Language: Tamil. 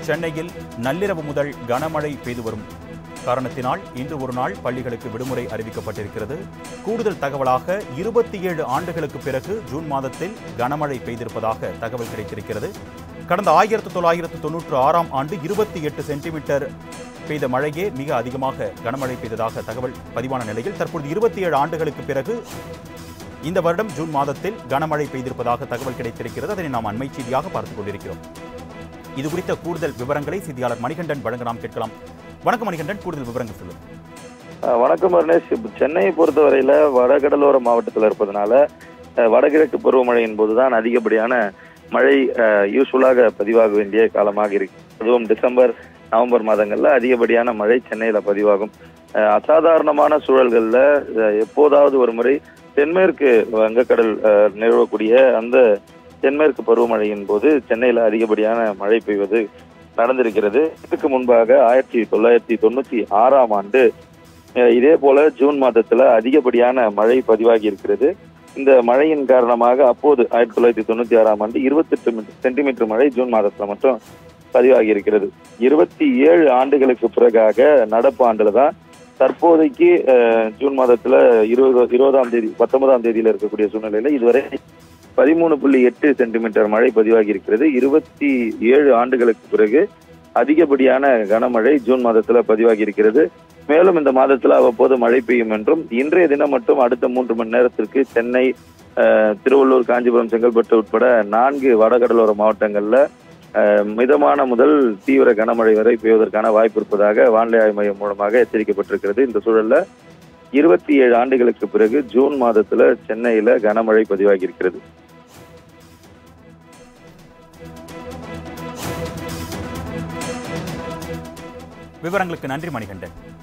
சென்னையில் நள்ளிரவு முதல் கனமழை பெய்து வரும் காரணத்தினால் இன்று ஒரு நாள் பள்ளிகளுக்கு விடுமுறை அறிவிக்கப்பட்டிருக்கிறது கூடுதல் தகவலாக இருபத்தி ஏழு ஆண்டுகளுக்கு பிறகு ஜூன் மாதத்தில் கனமழை பெய்திருப்பதாக தகவல் கிடைத்திருக்கிறது கடந்த ஆயிரத்து தொள்ளாயிரத்து தொன்னூற்று ஆறாம் ஆண்டு இருபத்தி எட்டு சென்டிமீட்டர் பெய்த மழையே மிக அதிகமாக கனமழை பெய்ததாக தகவல் பதிவான நிலையில் தற்பொழுது இருபத்தி ஏழு ஆண்டுகளுக்கு பிறகு இந்த வருடம் ஜூன் மாதத்தில் கனமழை பெய்திருப்பதாக தகவல் கிடைத்திருக்கிறது அதனை நாம் அண்மை செய்தியாக பார்த்துக் கொண்டிருக்கிறோம் இது குறித்த கூடுதல் விவரங்களை செய்தியாளர் மணிகண்டன் வழங்க நாம் கேட்கலாம் வணக்கம் மணிகண்டன் கூடுதல் விவரங்கள் சொல்லுங்கள் அஹ் வணக்கம் அருணேஷ் இப்ப சென்னையை பொறுத்தவரையில வடகடலோர மாவட்டத்தில் இருப்பதனால அஹ் வடகிழக்கு பருவமழையின் போதுதான் அதிகப்படியான மழை யூஸ்ஃபுல்லாக பதிவாக வேண்டிய காலமாக இருக்கு அதுவும் டிசம்பர் நவம்பர் மாதங்கள்ல அதிகப்படியான மழை சென்னையில பதிவாகும் அஹ் அசாதாரணமான சூழல்கள்ல அஹ் எப்போதாவது ஒரு முறை தென்மேற்கு வங்கக்கடல் அஹ், நிலவக்கூடிய அந்த தென்மேற்கு பருவமழையின் போது சென்னையில அதிகப்படியான மழை பெய்வது நடந்திருக்கிறது இதுக்கு முன்பாக ஆயிரத்தி தொள்ளாயிரத்தி தொண்ணூத்தி ஆறாம் ஆண்டு அஹ் இதே போல ஜூன் மாதத்துல அதிகப்படியான மழை பதிவாகி இருக்கிறது இந்த மழையின் காரணமாக அப்போது ஆயிரத்தி தொள்ளாயிரத்தி தொண்ணூத்தி ஆறாம் ஆண்டு இருபத்தெட்டு சென்டிமீட்டர் மழை ஜூன் மாதத்துல மட்டும் பதிவாகி இருக்கிறது இருபத்தி ஏழு ஆண்டுகளுக்கு பிறகாக நடப்பு ஆண்டுல தான் தற்போதைக்கு அஹ், ஜூன் மாதத்துல இருபது இருபதாம் தேதி பத்தொன்பதாம் தேதியில இருக்கக்கூடிய சூழ்நிலையில இதுவரை பதிமூணு புள்ளி எட்டு சென்டிமீட்டர் மழை பதிவாகி இருக்கிறது இருபத்தி ஏழு ஆண்டுகளுக்கு பிறகு அதிகப்படியான கனமழை ஜூன் மாதத்துல பதிவாகி இருக்கிறது மேலும் இந்த மாதத்துல அவ்வப்போது மழை பெய்யும் என்றும் இன்றைய தினம் மட்டும் அடுத்த மூன்று மணி நேரத்திற்கு சென்னை அஹ், திருவள்ளூர் காஞ்சிபுரம் செங்கல்பட்டு உட்பட நான்கு வடகடலோர மாவட்டங்கள்ல அஹ், மிதமான முதல் தீவிர கனமழை வரை பெய்வதற்கான வாய்ப்பு இருப்பதாக வானிலை ஆய்வு மையம் மூலமாக எச்சரிக்கப்பட்டிருக்கிறது இந்த சூழல்ல இருபத்தி ஏழு ஆண்டுகளுக்கு பிறகு ஜூன் மாதத்துல சென்னையில கனமழை பதிவாகி இருக்கிறது விவரங்களுக்கு நன்றி மணிகண்டன்